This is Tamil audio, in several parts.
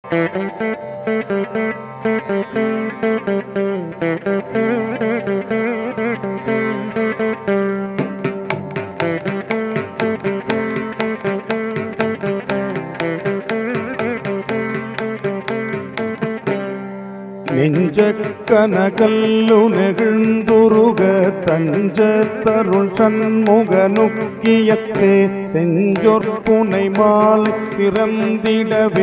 நெஞ்ச கனகல்லு நெகிழ்ந்துருக தஞ்ச தருள் சண்முக நுக்கிய சே செஞ்சொற்புனை மாலை சிறந்திடவே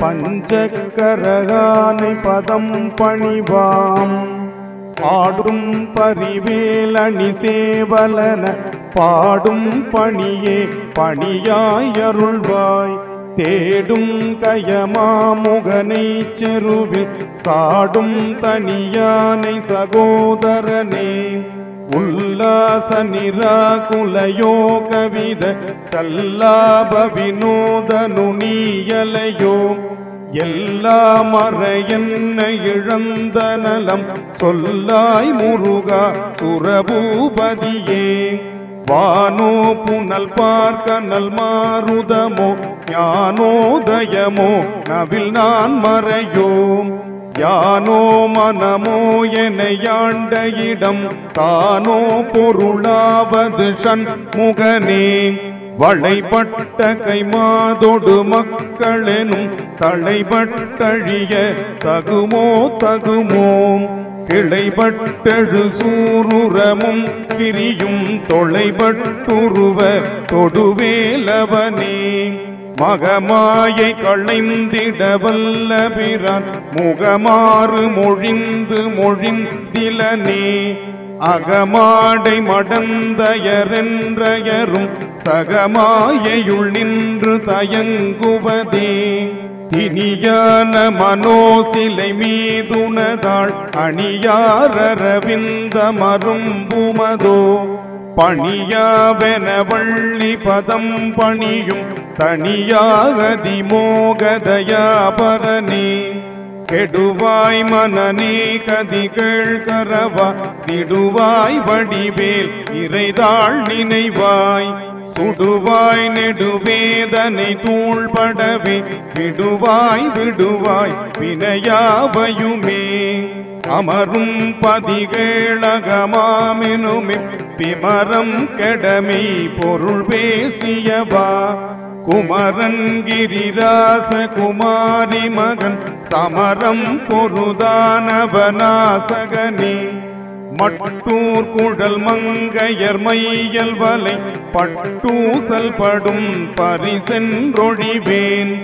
பஞ்சக்கரகானை பதம் பணிவாம் ஆடும் பரிவேலணி சேவலன பாடும் பணியே பணியாயருள்வாய் தேடும் கயமாமுகனை செருவில் சாடும் தனியானை சகோதரனே உல்லாச நிராகுலயோ கவித சல்லாப வினோதனு நீயலையோ எல்லா மறையன்ன இழந்த நலம் சொல்லாய் முருகா சுரபூபதியே வானோ புனல் பார்க்கனல் மாருதமோ ஞானோதயமோ நவில் நான் மறையோ யானோ மனமோ என யாண்ட இடம் தானோ பொருளாவது சண்முகனே வளைபட்ட கைமாதொடு மக்களெனும் தலைபட்டழிய தகுமோ தகுமோ கிளைபட்டழு சூருரமும் கிரியும் தொலைபட்டுருவ தொடுவேலவனே மகமாயை களைந்திட வல்ல பிறான் முகமாறு மொழிந்து மொழிந்திலனே அகமாடை மடந்தயரென்றயரும் சகமாயையுள் நின்று தயங்குவதே தினியான மனோசிலை மீதுனதாள் அணியாரரவிந்த மரும்புமதோ பணியாவென வள்ளி பதம் பணியும் தனியாகதி மோகதயாபரனே கெடுவாய் மனநே கதிகள் கரவா திடுவாய் வடிவேல் இறைதாள் நினைவாய் சுடுவாய் நெடுவேதனை தூள்படவே விடுவாய் விடுவாய் வினையாவையுமே அமரும் பதிகேளகமாமெனுமே பிமரம் கெடமை பொருள் பேசியவா குமரன் கிரிராச குமாரி மகன் சமரம் பொருதானவனாசகனே மட்டூர் குழல் மங்கையர் மையல் வலை பட்டூசல் படும் பரிசென்றொழிவேன்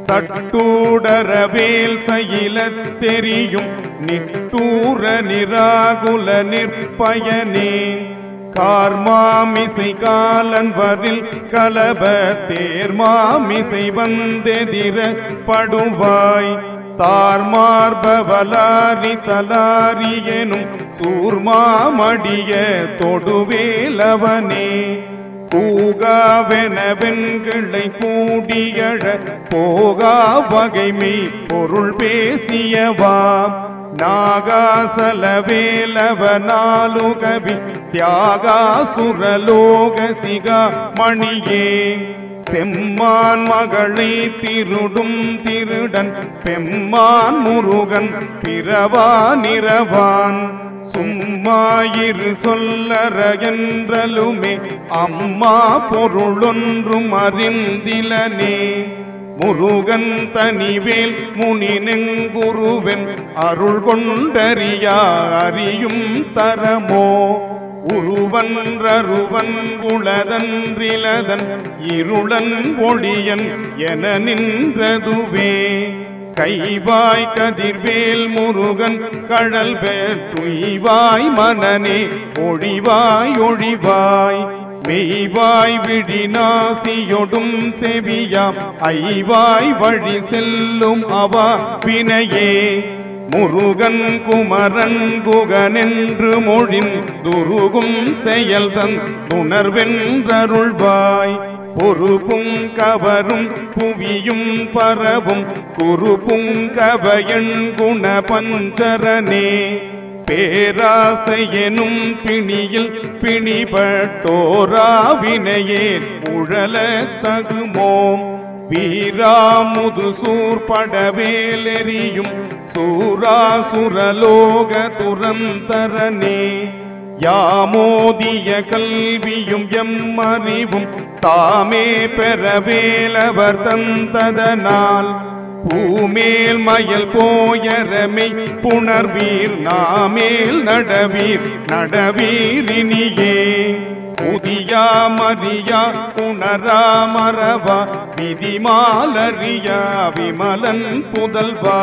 தட்டூடரவேல் சயிலத் தெரியும் நிட்டூர நிராகுல நிற்பயனே கார்மாமிசை காலன் வரில் கலப தேர்மாமிசை வந்தெதிர படுவாய் தார்மார்பவலாரி தலாரி எனும் சூர்மாமடிய தொடுவேலவனே கூகாவென வெண்கிளை கூடியழ போகா வகைமை பொருள் பேசியவா நாகாசலவேலவ நாலு கவி தியாகாசுரலோக சிகா மணியே செம்மான் மகளை திருடும் திருடன் பெம்மான் முருகன் பிறவா நிறவான் சும்மாயிரு சொல்லற என்றலுமே அம்மா பொருளொன்றும் அறிந்திலனே முருகன் தனிவேல் முனி நெங்குருவென் அருள் கொண்டறியா அறியும் தரமோ உருவன்றருவன் உளதன்றிலதன் இருளன் ஒளியன் என நின்றதுவே கைவாய் கதிர்வேல் முருகன் கழல் பெற்றுய்வாய் மனனே ஒழிவாய் ஒழிவாய் மெய்வாய் விழிநாசியொடும் செவியாம் ஐவாய் வழி செல்லும் அவா வினையே முருகன் குமரன் குகனென்று மொழின் துருகும் செயல் தன் உணர்வென்றருள்வாய் பொறுப்பும் கவரும் புவியும் பரவும் குறுப்புங்கவயன் குண பஞ்சரனே பேராசையெனும் பிணியில் பிணிபட்டோராவினையே உழல தகுமோம் வீராமுது சூர்படவேலெறியும் சூராசுரலோக துரந்தரனே யாமோதிய கல்வியும் எம் அறிவும் தாமே பெறவேலவர் தந்ததனால் பூமேல் மயல் போயரமை புணர்வீர் நாமேல் நடவீர் நடவீரினியே உதியா மரியா உணரா மரவா விதிமாலரியா விமலன் புதல்வா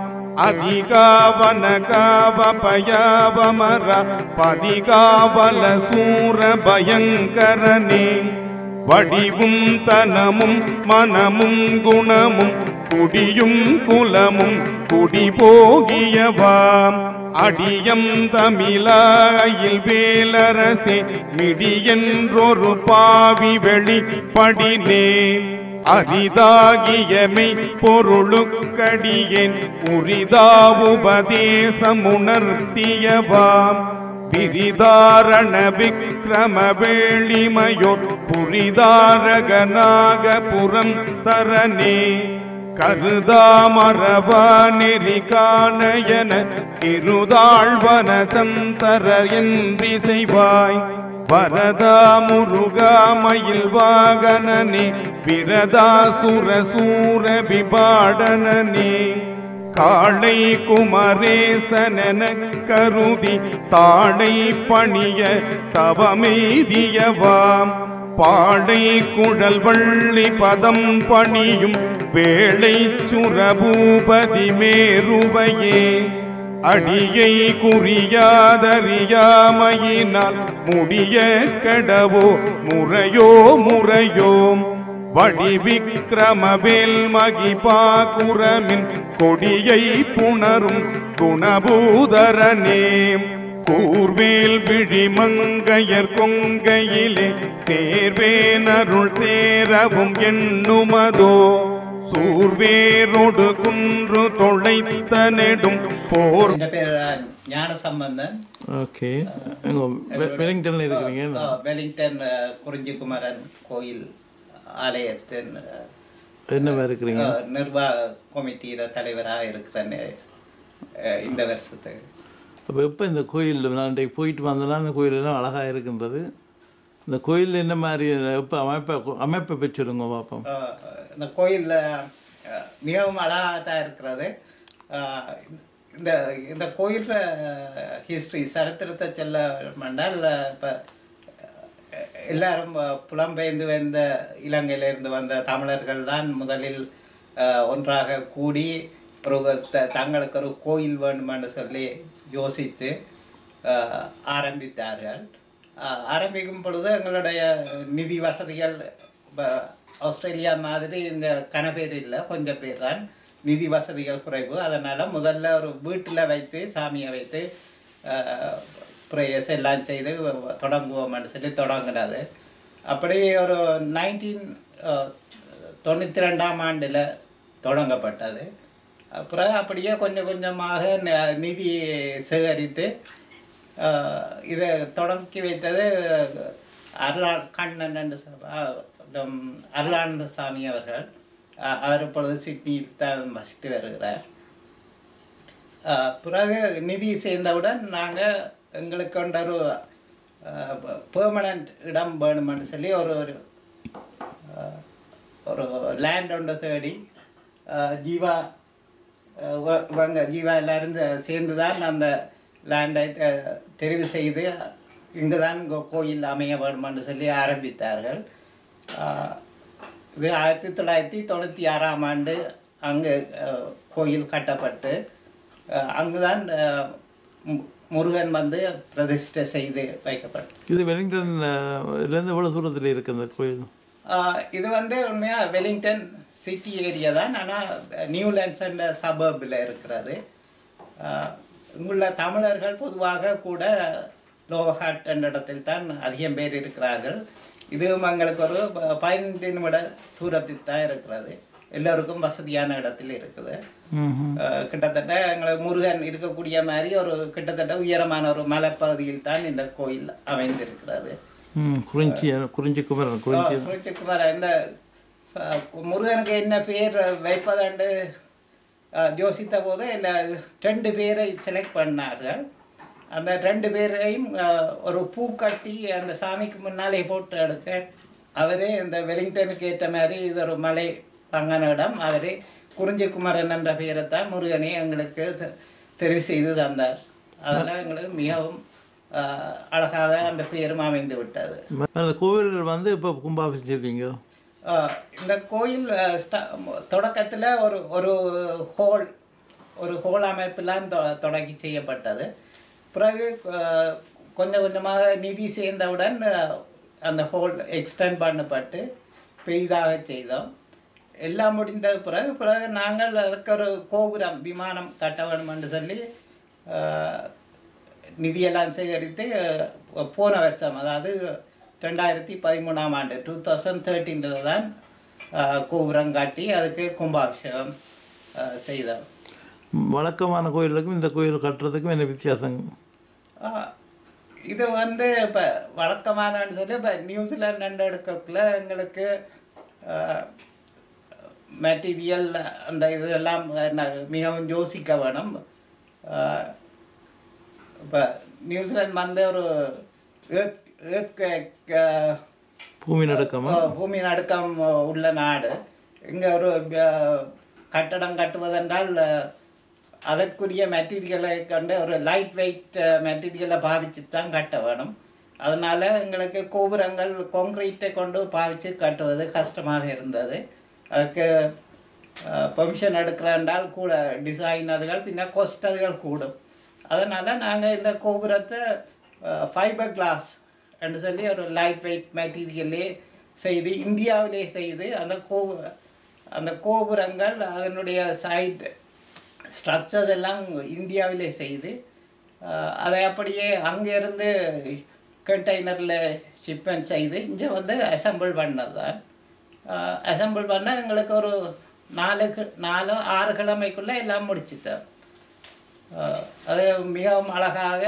அதிகாவனகாவபயாவமர பதிகாவல சூர பயங்கரனே வடிவும் தனமும் மனமும் குணமும் குடியும் குலமும் குடி போகியவாம் அடியம் தமிழாயில் வேலரசே மிடியென்றொரு பாவி வெளிப்படினே அரிதாகியமை பொருளுக்கடியேன் உரிதாவுபதேசமுணர்த்தியவாம் பிரிதாரண விக்ரம வேளிமையோ புரிதாரகனாக புறம் தரனே கருதாமரவா நெறி காணயன இருதாழ்வன சந்தர என்றி செய்வாய் வரதா முருகா மயில் வாகனனே விரதாசுர சூர விபாடனனே காளை குமரேசனன கருதி தாளை பணிய தவமெய்தியவாம் பாடை குழல் வள்ளி பதம் பணியும் வேளை சுரபூபதி மேருவையே அடியை குறியாதறியாமையினால் முடிய கடவோ முறையோ முறையோம் வடிவிக்ரமவேல் மகிபாகுரமின் கொடியை புணரும் குணபூதரனே கூர்வேல் விழிமங்கையர் கொங்கையிலே சேர்வேன் அருள் சேரவும் எண்ணுமதோ சூர்வேரோடு குன்று தொலைத்த நெடும் போர் என் பேர் ஞான சம்பந்தன் ஓகே எங்க வெ- வெலிங்டன்ல இருக்கிறீங்க அஹ், வெலிங்டன் அஹ், குறிஞ்சிக்குமரன் கோயில் ஆலயத்தின் அஹ், என்னவா இருக்கிறீங்க அஹ், நிர்வாக கமிட்டியில தலைவராக இருக்கிறேன் அஹ், இந்த வருஷத்துக்கு அப்போ எப்போ இந்த கோயில் நான் இன்றைக்கு போயிட்டு வந்தேன்னா அந்த கோயில் எல்லாம் அழகாக இருக்கின்றது இந்த கோயில் என்ன மாதிரி எப்போ அமைப்பை அமைப்பை பெற்றிருங்க பார்ப்போம் அஹ், இந்த கோயிலில் மிகவும் அழகாக தான் இருக்கிறது அஹ், இந்த இந்த கோயில்ற ஹிஸ்ட்ரி சரித்திரத்தை சொல்ல வேண்டால் இப்போ எல்லாரும் அஹ், புலம்பெயர்ந்து வந்த இலங்கையிலிருந்து வந்த தமிழர்கள் தான் முதலில் அஹ், ஒன்றாக கூடி ஒரு த- தங்களுக்கு ஒரு கோயில் வேண்டுமென்று சொல்லி யோசித்து அஹ், ஆரம்பித்தார்கள் அஹ், ஆரம்பிக்கும் பொழுது எங்களுடைய நிதி வசதிகள் இப்போ ஆஸ்திரேலியா மாதிரி இந்த கனபேர் இல்லை கொஞ்சம் பேர் தான் நிதி வசதிகள் குறைவு அதனால் முதல்ல ஒரு வீட்டில் வைத்து சாமியை வைத்து ப்ரேயர்ஸ் எல்லாம் செய்து தொடங்குவோம்னு சொல்லி தொடங்கினது அப்படி ஒரு நைன்டீன் தொண்ணூற்றி ரெண்டாம் ஆண்டில் தொடங்கப்பட்டது அப்புறம் அப்படியே கொஞ்சம் கொஞ்சமாக ந- நிதி சேகரித்து அஹ், இதை தொடங்கி வைத்தது அருளா கண்ணன் என்று சொல்~ அஹ், நம் அருளானந்த சாமி அவர்கள் அஹ், அவர் இப்பொழுது சிட்னியில் தான் வசித்து வருகிறார் அஹ், பிறகு நிதி சேர்ந்தவுடன் நாங்கள் எங்களுக்கு கொண்ட ஒரு பெர்மனண்ட் இடம் வேணுமென்னு சொல்லி ஒரு ஒரு அஹ், ஒரு லேண்ட் ஒன்று தேடி அஹ், ஜீவா அஹ், இவ- இவங்க ஜீவா எல்லாரும் சே- சேர்ந்து தான் அந்த லேண்டை தெ- தெரிவு செய்து இங்கு தான் கோயில் அமைய வேணுமென்று சொல்லி ஆரம்பித்தார்கள் அஹ், இது ஆயிரத்தி தொள்ளாயிரத்தி தொண்ணூற்றி ஆறாம் ஆண்டு அங்கு அஹ், கோயில் கட்டப்பட்டு அஹ், அங்குதான் அஹ், மு- முருகன் வந்து பிரதிஷ்டை செய்து வைக்கப்பட்டார் இது வெலிங்டன் அஹ், இருந்து எவ்வளோ தூரத்தில் இருக்கு அந்த கோயில் ஆஹ் இது வந்து உண்மையாக வெலிங்டன் சிட்டி ஏரியா தான் ஆனால் நியூலாண்ட்ஸ் அண்ட் சபர்பில் இருக்கிறது ஆஹ் இங்குள்ள தமிழர்கள் பொதுவாக கூட லோவஹாட் என்ற இடத்தில் தான் அதிகம் பேர் இருக்கிறார்கள் இதுவும் எங்களுக்கு ஒரு ப- பதினைந்து நிமிட தூரத்தில் தான் இருக்கிறது எல்லோருக்கும் வசதியான இடத்தில் இருக்குது ஆஹ் கிட்டத்தட்ட எங்களுக்கு முருகன் இருக்கக்கூடிய மாதிரி ஒரு கிட்டத்தட்ட உயரமான ஒரு மலைப்பகுதியில் தான் இந்த கோயில் அமைந்திருக்கிறது ம் குறிஞ்சி குறிஞ்சி குமரன் குறிஞ்சி குறிச்சிக்கு வர இந்த ச- முருகனுக்கு என்ன பேர் வைப்பதாண்டு அஹ், யோசித்த போது இல்லை ரெண்டு பேரை செலக்ட் பண்ணார்கள் அந்த ரெண்டு பேரையும் அஹ், ஒரு பூ கட்டி அந்த சாமிக்கு முன்னாலே போட்டு எடுக்க அவரே இந்த வெலிங்டனுக்கு ஏற்ற மாதிரி இது ஒரு மலை பங்கான இடம் அவரே குறிஞ்சி குமரன் என்ற பெயரை தான் முருகனே எங்களுக்கு தெ- தெரிவு செய்து தந்தார் அதெல்லாம் எங்களுக்கு மிகவும் அஹ், அழகாக அந்த பேரும் அமைந்து விட்டது அந்த கோவில் வந்து இப்போ கும்பாபிஷேகிங்க ஆஹ் இந்த கோயில் ஆஹ் ஸ்ட- தொடக்கத்துல ஒரு ஒரு ஹோல் ஒரு ஹோல் அமைப்பெல்லாம் தொ- தொடங்கி செய்யப்பட்டது பிறகு ஆஹ் கொஞ்சம் கொஞ்சமாக நிதி சேர்ந்தவுடன் ஆஹ் அந்த ஹோல் எக்ஸ்டெண்ட் பண்ணப்பட்டு பெரிதாக செய்தோம் எல்லாம் முடிந்த பிறகு பிறகு நாங்கள் அதுக்கு ஒரு கோபுரம் விமானம் கட்ட வேண்டும் என்று சொல்லி ஆஹ் நிதியெல்லாம் சேகரித்து அஹ், போன வருஷம் அதாவது ரெண்டாயிரத்தி பதிமூணாம் ஆண்டு டூ தௌசண்ட் தேர்ட்டீனில் தான் அஹ், கோபுரம் காட்டி அதுக்கு கும்பாபிஷேகம் அஹ், செய்தோம் வழக்கமான கோயிலுக்கும் இந்த கோயில் கட்டுறதுக்கும் என்ன வித்தியாசம் அஹ், இது வந்து இப்போ வழக்கமானன்னு சொல்லி இப்போ நியூசிலாந்து எடுக்கக்குள்ள எங்களுக்கு மெட்டீரியல் அந்த இதெல்லாம் என்ன மிகவும் யோசிக்க வேணும் இப்போ நியூசிலாந்து வந்து ஒரு earth- earthquake, அஹ், பூமி நடக்கமா அஹ், பூமி நடுக்கம் உள்ள நாடு இங்கே ஒரு அஹ், கட்டடம் கட்டுவதென்றால் அஹ், அதற்குரிய மெட்டீரியலை கண்டு ஒரு லைட் வெயிட் மெட்டீரியலை பாவிச்சு தான் கட்ட வேணும் அதனால எங்களுக்கு கோபுரங்கள் கான்கிரீட்டை கொண்டு பாவிச்சு கட்டுவது கஷ்டமாக இருந்தது அதுக்கு பெர்மிஷன் எடுக்கிறேன்றால் கூட டிசைன் அதுகள் பின்ன cost அதுகள் கூடும் அதனால் நாங்கள் இந்த கோபுரத்தை ஃபைபர் கிளாஸ் என்று சொல்லி ஒரு லைட் வெயிட் மெட்டீரியலே செய்து இந்தியாவிலே செய்து அந்த கோபு அந்த கோபுரங்கள் அதனுடைய சைடு ஸ்ட்ரக்சர்ஸ் எல்லாம் இந்தியாவிலே செய்து அஹ், அதை அப்படியே அங்கேருந்து கண்டெய்னரில் ஷிப்மெண்ட் செய்து இங்கே வந்து அசெம்பிள் பண்ணது தான் அசெம்பிள் பண்ண எங்களுக்கு ஒரு நாலு கி- நாலு ஆறு கிழமைக்குள்ளே எல்லாம் முடிச்சிட்டோம் அஹ், அது மிகவும் அழகாக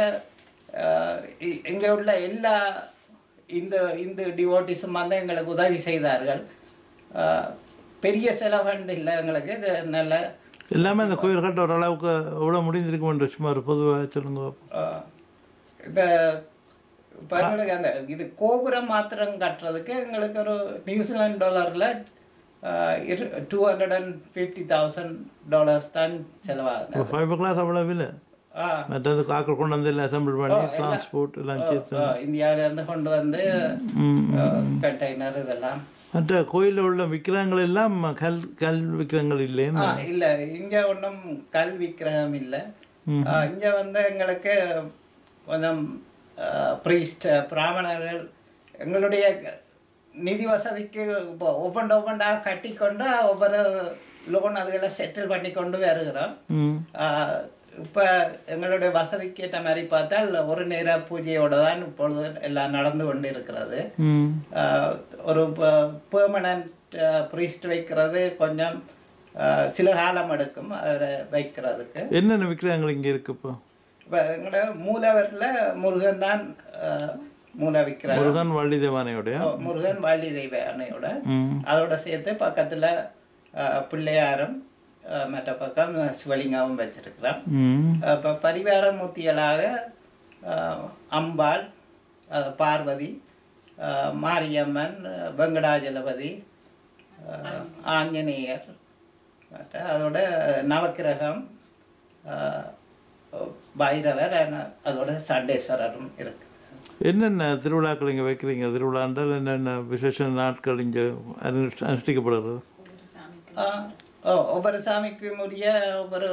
இங்கே உள்ள எல்லா இந்த இந்த டிவோட்டிஸும் வந்து எங்களுக்கு உதவி செய்தார்கள் அஹ், பெரிய செலவண்டு இல்லை எங்களுக்கு இது நல்ல எல்லாமே அந்த கோயில் கட்ட ஓரளவுக்கு எவ்வளோ முடிஞ்சிருக்குமென்று சும்மா ஒரு பொதுவாக சொல்லுங்க அஹ், இந்த இப்போ எங்களுக்கு அந்த இது கோபுரம் மாத்திரம் கட்டுறதுக்கு எங்களுக்கு ஒரு நியூசிலாந்து டாலரில் இரு two hundred and fifty thousand dollars தான் செலவாகுது இப்போ ஃபைவ் கிளாஸ் அவ்வளோ இல்லை ஆ மற்றது காக்கள் கொண்டு வந்து எல்லாம் அசம்பிள் பண்ணி டிரான்ஸ்போர்ட் எல்லாம் சேர்த்து இந்தியாவிலேருந்து கொண்டு வந்து ம். கண்டெய்னர் இதெல்லாம் மற்ற கோயிலில் உள்ள விக்கிரகங்கள் எல்லாம் கல் கல் விக்கிரகங்கள் இல்லைன்னு ஆ இல்லை இங்கே ஒன்றும் கல் விக்கிரகம் இல்லை இங்கே வந்து எங்களுக்கு கொஞ்சம் ப்ரீஸ்ட் பிராமணர்கள் எங்களுடைய நிதி வசதிக்கு இப்போ ஒவ்வொன்று ஒவ்வொன்றாக கட்டிக்கொண்டு ஒவ்வொரு லோன் அதுகளை செட்டில் பண்ணி கொண்டு வருகிறோம் ம் இப்போ எங்களுடைய வசதிக்கு ஏற்ற மாதிரி பார்த்தால் ஒரு நேர பூஜையோட தான் இப்பொழுது எல்லாம் நடந்து கொண்டு இருக்கிறது ம் ஆஹ் ஒரு பெர்மனண்ட் ப்ரீஸ்ட் வைக்கிறது கொஞ்சம் ஆஹ் சில காலம் எடுக்கும் அதை வைக்கிறதுக்கு என்னென்ன விக்கிரகங்கள் இங்கே இருக்கு இப்போ இப்போ எங்களோட மூலவரில் முருகன் தான் ஆஹ் மூல விக்கிறார் முருகன் வள்ளி தேவானையோடைய முருகன் வள்ளி தெய்வ அன்னையோட ம் அதோட சேர்த்து பக்கத்தில் பிள்ளையாரும் ஆஹ் மற்ற பக்கம் சிவலிங்காவும் வச்சிருக்கிறோம் ம் இப்போ பரிவார மூர்த்திகளாக ஆஹ், அம்பாள் ஆஹ், பார்வதி ஆஹ், மாரியம்மன் ஆஹ், வெங்கடாஜலபதி ஆஹ், ஆஞ்சநேயர் மற்ற அதோட நவக்கிரகம் ஆஹ், பைரவர் and அதோட சண்டேஸ்வரரும் இருக்கு என்னென்ன திருவிழாக்கள் இங்கே வைக்கிறீங்க திருவிழாண்டால் என்னென்ன விசேஷ நாட்கள் இங்கே அனுஷ்டி- அனுஷ்டிக்கப்படுறது ஆஹ், ஓ- ஒவ்வொரு சாமிக்கும் உரிய ஒவ்வொரு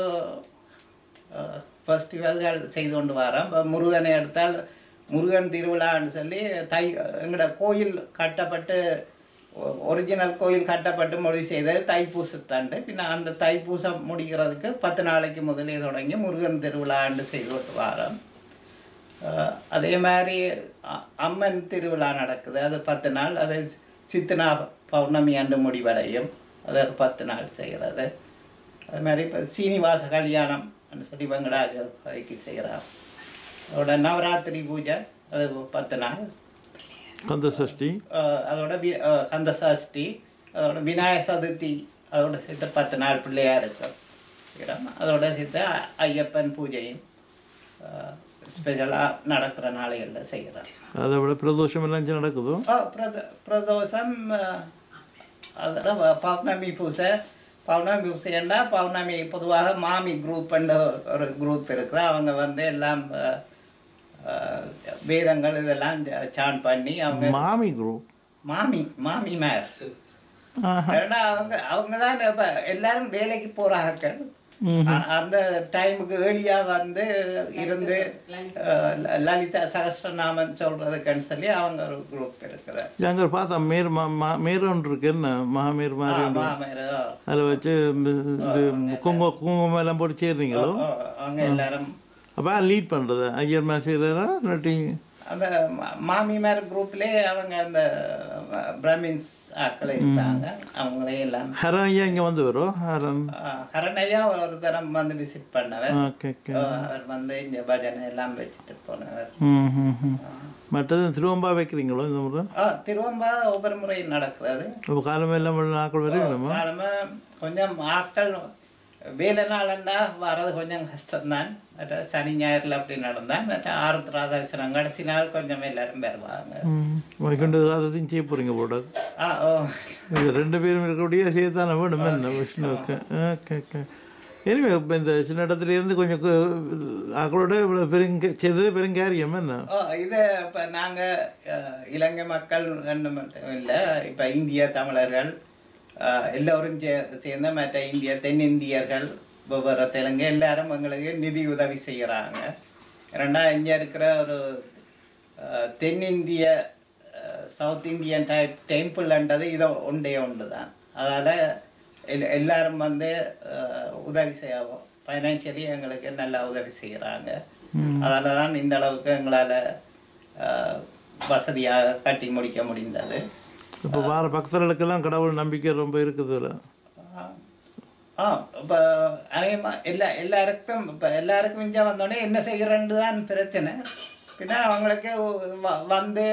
ஃபெஸ்டிவல்கள் செய்து கொண்டு வரோம் இப்போ முருகனை எடுத்தால் முருகன் திருவிழான்னு சொல்லி தை எங்களோட கோயில் கட்டப்பட்டு ஒரிஜினல் கோயில் கட்டப்பட்டு முடிவு செய்தது தைப்பூசத்தாண்டு பின்ன அந்த தைப்பூசம் முடிக்கிறதுக்கு பத்து நாளைக்கு முதலே தொடங்கி முருகன் திருவிழாண்டு செய்து கொண்டு வரோம் அஹ் அதே மாதிரி அ- அம்மன் திருவிழா நடக்குது அது பத்து நாள் அது சித்தனா பௌர்ணமி ஆண்டு முடிவடையும் அது ஒரு பத்து நாள் செய்கிறது அது மாதிரி இப்போ சீனிவாச கல்யாணம் சொல்லி வெங்கடாஜலபதிக்கு செய்கிறோம் அதோட நவராத்திரி பூஜை அது பத்து நாள் கந்த சஷ்டி அஹ் அதோட வி- அஹ் கந்த சஷ்டி அதோட விநாயகர் சதுர்த்தி அதோட சேர்த்து பத்து நாள் பிள்ளையார் இருக்கும் இடம் அதோட சேர்த்து அ- ஐயப்பன் பூஜையும் ஸ்பெஷலாக நடக்கிற நாளைகளில் செய்கிறார் அதை விட பிரதோஷம் எல்லாம் இங்க நடக்குதோ ஆ, பிரத பிரதோஷம் அஹ், அதோட வ- பௌர்ணமி பூசை பௌர்ணமி பூசைன்னா பௌர்ணமி பொதுவாக மாமி குரூப்னு ஒரு குரூப் இருக்குது அவங்க வந்து எல்லாம் அஹ், அஹ், வேதங்கள் இதெல்லாம் சான் பண்ணி அவங்க மாமி குரூப் மாமி மாமி மேர் ஆஹா. ஏன்னா அவங்க அவங்க தான் இப்போ எல்லாரும் வேலைக்கு போகிறாங்க அந்த டைமுக்கு ஏர்லியா வந்து இருந்து அஹ், ல- லலிதா சகஸ்ரநாமன் சொல்றதுக்குன்னு சொல்லி அவங்க ஒரு குரூப் இருக்கிற அங்கே பார்த்தா மேர் மா மா- மேர் ஒன்று இருக்கு என்ன மகாமேர் மாதிரி ஒன்று. மாமேரோ அதில் வச்சு இது குங்குமம் குங்குமம் எல்லாம் போட்டு சேர்றீங்களோ அவங்க எல்லாரும் அப்போ லீட் பண்ணுறது ஐயர் மேல் செய்கிறதா இல்லாட்டி அந்த மா- மாமிமார் குரூப்லே அவங்க அந்த அஹ், பிராமின்ஸ் ஆட்கள் இருக்காங்க அவங்களே எல்லாம் ஹரன் ஐயா இங்கே வந்து வரும் ஹரன் அஹ், ஹரணையா ஒரு தரம் வந்து விசிட் பண்ணவர் ஓகே ஓகே அஹ், அவர் வந்து இங்க பஜனை எல்லாம் வச்சுட்டு போனவர் ம் ம் ம் மற்றது திருவம்பா வைக்கிறீங்களோ இந்த முறை ஆ திருவம்பா ஒவ்வொரு முறை நடக்கிறது இப்போ காலமே எல்லாம் நாட்கள் வரையும் காலமா கொஞ்சம் ஆட்கள் வேலை நாளண்டா வர்றது கொஞ்சம் கஷ்டம்தான் மற்ற சனி ஞாயிறுல அப்படி நடந்தா மற்ற ஆருத்ரா தரிசனம் கடைசி நாள் கொஞ்சம் எல்லாரும் வருவாங்க ம் வைகுண்டு அதையும் செய்ய போகிறீங்க போட ஆ ஓ இது ரெண்டு பேரும் இருக்கக்கூடிய செய்யத்தானே வேணும் என்ன விஷ்ணுவுக்கு ஓகே ஓகே எனவே இப்போ இந்த சின்ன இடத்துல இருந்து கொஞ்சம் கு- ஆக்களோட இவ்வளோ பெருங்க செய்தது பெருங்காரியம் என்ன ஓ இது இப்போ நாங்கள் இலங்கை மக்கள் ரெண்டு மட்டும் இல்லை இப்போ இந்திய தமிழர்கள் அஹ், எல்லோரும் சே சேர்ந்த மற்ற இந்திய தென்னிந்தியர்கள் வெவ்வேறு தெலுங்கு எல்லாரும் எங்களுக்கு நிதி உதவி செய்கிறாங்க ரெண்டா இங்கே இருக்கிற ஒரு அஹ், தென்னிந்திய சவுத் இந்தியன் டைப் டெம்பிள்ன்றது இது ஒன்றே ஒன்று தான் அதால் எல் எல்லாரும் வந்து அஹ், உதவி செய்ய ஃபைனான்சியலி எங்களுக்கு நல்லா உதவி செய்கிறாங்க அதால தான் இந்த அளவுக்கு எங்களால் வசதியாக கட்டி முடிக்க முடிந்தது இப்போ வார பக்தர்களுக்கெல்லாம் கடவுள் நம்பிக்கை ரொம்ப இருக்குதுல்ல ஆ இப்போ அநேகமாக எல்லா எல்லாருக்கும் இப்போ எல்லாருக்கும் இங்கே வந்தோடனே என்ன செய்கிறேன்னு தான் பிரச்சனை பின்ன அவங்களுக்கு வ- வந்து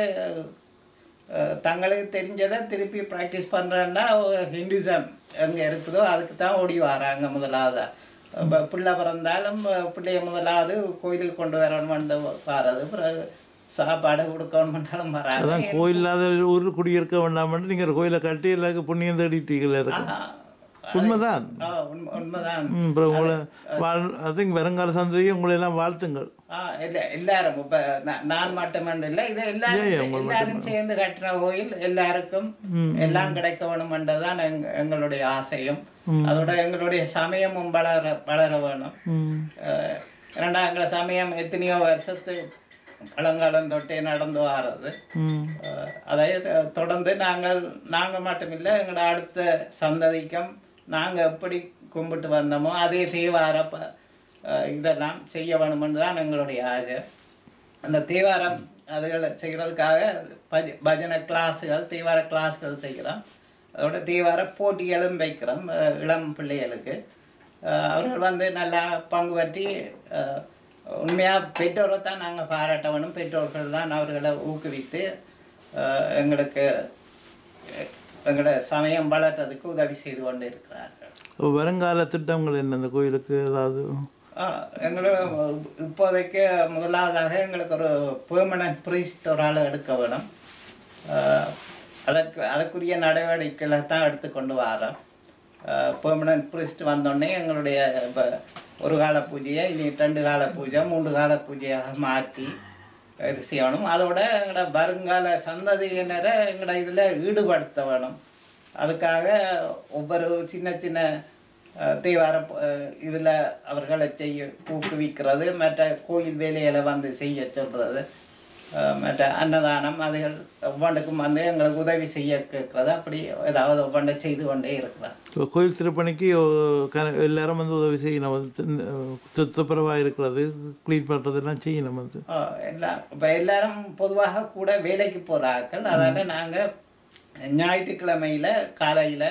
அஹ், தங்களுக்கு தெரிஞ்சதை திருப்பி ப்ராக்டிஸ் பண்ணுறேன்னா ஹிந்துசம் எங்கே இருக்குதோ அதுக்கு தான் ஓடி வராங்க முதலாவது இப்போ பிள்ளை பிறந்தாலும் அஹ், பிள்ளைய முதலாவது கோயிலுக்கு கொண்டு வரணும்னு வர்றது பிறகு சாப்பாடு கொடுக்கணும்னாலும் வராங்க அதான் கோயில் இல்லாத ஊர் குடியிருக்க வேண்டாம்னு நீங்கள் கோயிலை கட்டி எல்லாருக்கும் புண்ணியம் தேடிட்டீங்களே இருக்கு ஆ, உண்மைதான் ஆ, உண்மை உண்மைதான் ம் அப்புறம் உங்களை வாழ் அது வருங்கால சந்ததியை உங்களை எல்லாம் வாழ்த்துங்கள் ஆ இல்ல எல்லாரும் இப்ப நா- நான் மட்டுமன்று இல்லை இது எல்லாரும் சே- எல்லாரும் சேர்ந்து கட்டின கோயில் எல்லாருக்கும் எல்லாம் கிடைக்க வேணும்ன்றதுதான் எங்க எங்களுடைய ஆசையும் அதோட எங்களுடைய சமயமும் வளர வளர வேணும் ம் அஹ், ஏன்னா எங்களை சமயம் எத்தனையோ வருஷத்து பழங்காலம் தொட்டே நடந்து வாரது ம் அஹ், அதாவது தொடர்ந்து நாங்கள் நாங்கள் மட்டுமில்லை எங்களோட அடுத்த சந்ததிக்கும் நாங்கள் எப்படி கும்பிட்டு வந்தோமோ அதே தேவார ப- அஹ், இதெல்லாம் செய்ய வேணுமென்று தான் எங்களுடைய ஆசை அந்த தேவாரம் அதுகளை செய்கிறதுக்காக பஜ பஜனை கிளாஸுகள் தேவார கிளாஸ்கள் செய்கிறோம் அதோட தேவார போட்டிகளும் வைக்கிறோம் அஹ், இளம் பிள்ளைகளுக்கு அஹ், அவர்கள் வந்து நல்லா பங்கு பற்றி அஹ், உண்மையாக பெற்றோரை தான் நாங்கள் பாராட்ட வேணும் பெற்றோர்கள் தான் அவர்களை ஊக்குவித்து அஹ், எங்களுக்கு அஹ், எங்களோட சமயம் வளர்றதுக்கு உதவி செய்து கொண்டு இருக்கிறார்கள் அப்போ வருங்கால திட்டங்கள் என்ன இந்த கோயிலுக்கு ஏதாவது ஆ, எங்களோட இப்போதைக்கு முதலாவதாக எங்களுக்கு ஒரு பெர்மனன்ட் ப்ரீஸ்ட் ஒரு ஆள் எடுக்க வேணும் ஆ, அதற்கு அதற்குரிய நடவடிக்கைகளை தான் எடுத்துக்கொண்டு வரோம் பெர்மனன்ட் ப்ரீஸ்ட் வந்தோடனே எங்களுடைய இப்போ ஒரு கால பூஜையை இனி ரெண்டு கால பூஜை மூன்று கால பூஜையாக மாற்றி இது செய்யணும் அதோட எங்களோட வருங்கால சந்ததியினரை எங்களோட இதில் ஈடுபடுத்த வேணும் அதுக்காக ஒவ்வொரு சின்ன சின்ன அஹ், தேவார இதில் அவர்களை செய்ய ஊக்குவிக்கிறது மற்ற கோயில் வேலைகளை வந்து செய்ய சொல்கிறது மற்ற அன்னதானம் அதுகள் ஒவ்வொன்றுக்கும் வந்து எங்களுக்கு உதவி செய்ய கேட்கறது அப்படி ஏதாவது ஒவ்வொன்றை செய்து கொண்டே இருக்கிறோம் இப்போ கோயில் திருப்பணிக்கு ஓ, க- எல்லாரும் வந்து உதவி செய்யணும் வந்து சுத்தப்புறவாக இருக்கிறது க்ளீன் பண்ணுறதெல்லாம் செய்யணும் வந்து ஆஹ் எல்லாம் இப்போ எல்லாரும் பொதுவாக கூட வேலைக்கு போகிற ஆட்கள் அதனால் நாங்கள் ஞாயிற்றுக்கிழமையில் காலையில்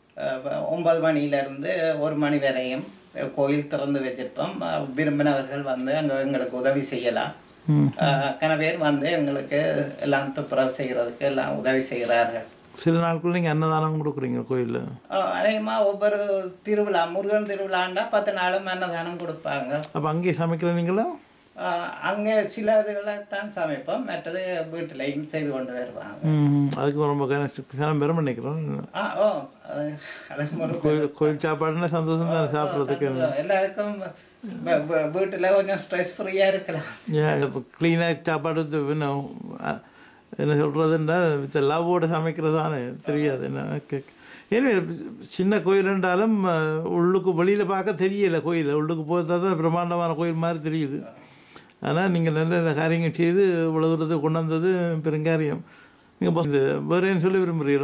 ஒன்பது மணியிலேருந்து ஒரு மணி வரையும் கோயில் திறந்து வச்சிருப்போம் அஹ் விரும்பினவர்கள் வந்து அங்கே எங்களுக்கு உதவி செய்யலாம் ம் ஆஹ் கன பேர் வந்து எங்களுக்கு எல்லாம் துப்புரவு செய்கிறதுக்கு எல்லாம் உதவி செய்கிறார்கள் சில நாட்கள் நீங்கள் அன்னதானம் கொடுக்குறீங்க கோயிலில் அநேகமாக ஒவ்வொரு திருவிழா முருகன் திருவிழாண்டா பத்து நாளும் அன்னதானம் கொடுப்பாங்க அப்போ அங்கேயே சமைக்கிற நீங்களா ஆஹ் அங்கே சில இதுகளை தான் சமைப்போம் மற்றது வீட்டிலையும் செய்து கொண்டு வருவாங்க ம் அதுக்கு ரொம்ப கனம் பெரும் நினைக்கிறோம் ஆ ஓ அது அதுக்கு ஒரு கோயில் கோயில் சாப்பாடுன்னா சந்தோஷம் தான் சாப்பிட்றதுக்கு எல்லாருக்கும் வ- வ- வீட்டுல கொஞ்சம் ஸ்ட்ரெஸ் ஃப்ரீயா இருக்கலாம் ஏன் இப்போ க்ளீனாக சாப்பாடு இது இன்னும் அஹ், என்ன சொல்கிறதுன்னா வித் லவ்வோட சமைக்கிறது தானே தெரியாது என்ன ஓகே ஏன்னா சின்ன கோயில் என்றாலும் அஹ், உள்ளுக்கு வெளியில் பார்க்க தெரியல கோயில் உள்ளுக்கு போகிறதா தான் பிரம்மாண்டமான கோயில் மாதிரி தெரியுது ஆனால் நீங்கள் நல்ல நல்ல காரியங்கள் செய்து இவ்வளோ தூரத்தை கொண்டு வந்தது பெருங்காரியம் நீங்கள் வேறு என்ன சொல்ல விரும்புகிறீங்களா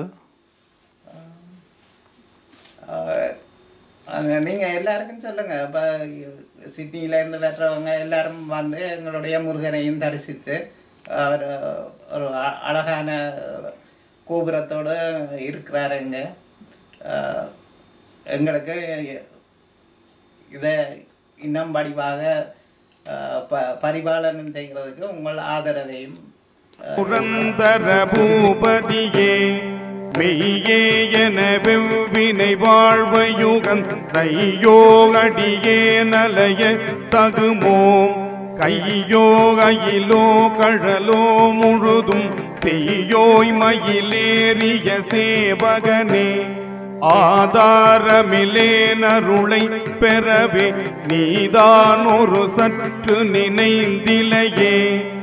ஆஹ் அது நீங்க எல்லாருக்கும் சொல்லுங்க இப்போ சிட்னியில இருந்து வர்றவங்க எல்லாரும் வந்து எங்களுடைய முருகனையும் தரிசித்து அவர் ஒரு அ- அழகான கோபுரத்தோடு இருக்கிறாருங்க ஆஹ் எங்களுக்கு இதை இன்னும் வடிவாக ஆஹ் ப பரிபாலனம் செய்கிறதுக்கு உங்கள் ஆதரவையும் புரந்தர பூபதியே மெய்யே என வெவ்வினை வாழ்வையுகந்தையோ அடியே நலைய தகுமோ கையோ அயிலோ கழலோ முழுதும் செய்யோய் மயிலேறிய சேவகனே ஆதாரமிலே நருளை பெறவே நீதான் ஒரு சற்று நினைந்திலையே